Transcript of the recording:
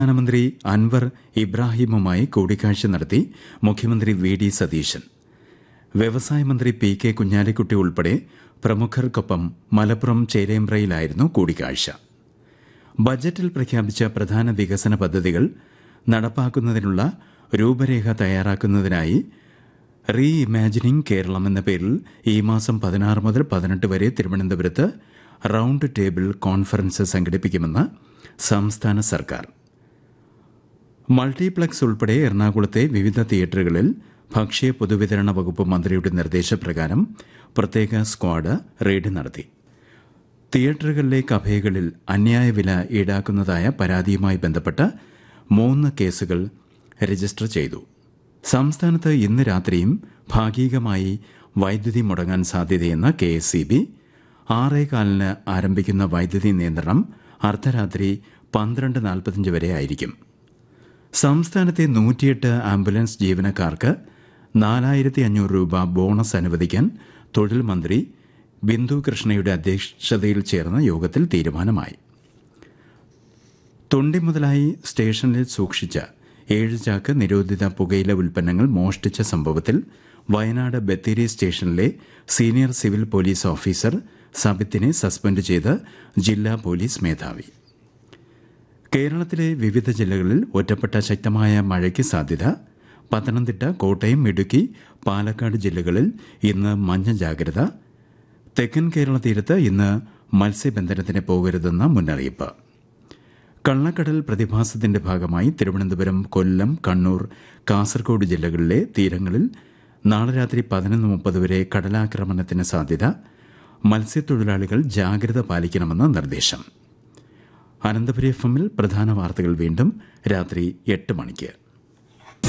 പ്രധാനമന്ത്രി അൻവർ ഇബ്രാഹിമുമായി കൂടിക്കാഴ്ച നടത്തി മുഖ്യമന്ത്രി വി ഡി സതീശൻ വ്യവസായ മന്ത്രി പി കെ കുഞ്ഞാലിക്കുട്ടി ഉൾപ്പെടെ പ്രമുഖർക്കൊപ്പം മലപ്പുറം ചേലേമ്പ്രയിലായിരുന്നു കൂടിക്കാഴ്ച ബജറ്റിൽ പ്രഖ്യാപിച്ച പ്രധാന വികസന പദ്ധതികൾ നടപ്പാക്കുന്നതിനുള്ള രൂപരേഖ തയ്യാറാക്കുന്നതിനായി റീ ഇമാജിനിംഗ് കേരളം എന്ന പേരിൽ ഈ മാസം പതിനാറ് മുതൽ പതിനെട്ട് വരെ തിരുവനന്തപുരത്ത് റൌണ്ട് ടേബിൾ കോൺഫറൻസ് സംഘടിപ്പിക്കുമെന്ന് സംസ്ഥാന സർക്കാർ മൾട്ടിപ്ലക്സ് ഉൾപ്പെടെ എറണാകുളത്തെ വിവിധ തിയേറ്ററുകളിൽ ഭക്ഷ്യ പൊതുവിതരണ വകുപ്പ് മന്ത്രിയുടെ നിർദ്ദേശപ്രകാരം പ്രത്യേക സ്ക്വാഡ് റെയ്ഡ് നടത്തി തിയേറ്ററുകളിലെ കഫേകളിൽ അന്യായ വില ഈടാക്കുന്നതായ പരാതിയുമായി ബന്ധപ്പെട്ട് മൂന്ന് കേസുകൾ രജിസ്റ്റർ ചെയ്തു സംസ്ഥാനത്ത് ഇന്ന് രാത്രിയും ഭാഗികമായി വൈദ്യുതി മുടങ്ങാൻ സാധ്യതയെന്ന് കെ എസ് സി ബി ആറേകാലിന് ആരംഭിക്കുന്ന വൈദ്യുതി നിയന്ത്രണം അർദ്ധരാത്രി പന്ത്രണ്ട് നാൽപ്പത്തിയഞ്ച് വരെ ആയിരിക്കും സംസ്ഥാനത്തെ നൂറ്റിയെട്ട് ആംബുലൻസ് ജീവനക്കാർക്ക് നാലായിരത്തി അഞ്ഞൂറ് രൂപ ബോണസ് അനുവദിക്കാൻ തൊഴിൽ മന്ത്രി ബിന്ദു കൃഷ്ണയുടെ അധ്യക്ഷതയിൽ ചേർന്ന യോഗത്തിൽ തീരുമാനമായി തൊണ്ടി മുതലായി സ്റ്റേഷനിൽ സൂക്ഷിച്ച ഏഴ് ചാക്ക് നിരോധിത പുകയില ഉൽപ്പന്നങ്ങൾ മോഷ്ടിച്ച സംഭവത്തിൽ വയനാട് ബത്തേരി സ്റ്റേഷനിലെ സീനിയർ സിവിൽ പോലീസ് ഓഫീസർ സബിത്തിനെ സസ്പെൻഡ് ചെയ്ത് ജില്ലാ പോലീസ് മേധാവി കേരളത്തിലെ വിവിധ ജില്ലകളിൽ ഒറ്റപ്പെട്ട ശക്തമായ മഴയ്ക്ക് സാധ്യത പത്തനംതിട്ട കോട്ടയം ഇടുക്കി പാലക്കാട് ജില്ലകളിൽ ഇന്ന് മഞ്ഞ ജാഗ്രത തെക്കൻ കേരള തീരത്ത് ഇന്ന് മത്സ്യബന്ധനത്തിന് പോകരുതെന്ന മുന്നറിയിപ്പ് കള്ളക്കടൽ പ്രതിഭാസത്തിന്റെ ഭാഗമായി തിരുവനന്തപുരം കൊല്ലം കണ്ണൂർ കാസർഗോഡ് ജില്ലകളിലെ തീരങ്ങളിൽ നാളെ രാത്രി പതിനൊന്ന് മുപ്പത് വരെ കടലാക്രമണത്തിന് സാധ്യത മത്സ്യത്തൊഴിലാളികൾ ജാഗ്രത പാലിക്കണമെന്ന് നിർദ്ദേശം അനന്തപുരി എഫ് എമ്മിൽ പ്രധാന വാർത്തകൾ വീണ്ടും രാത്രി എട്ട് മണിക്ക്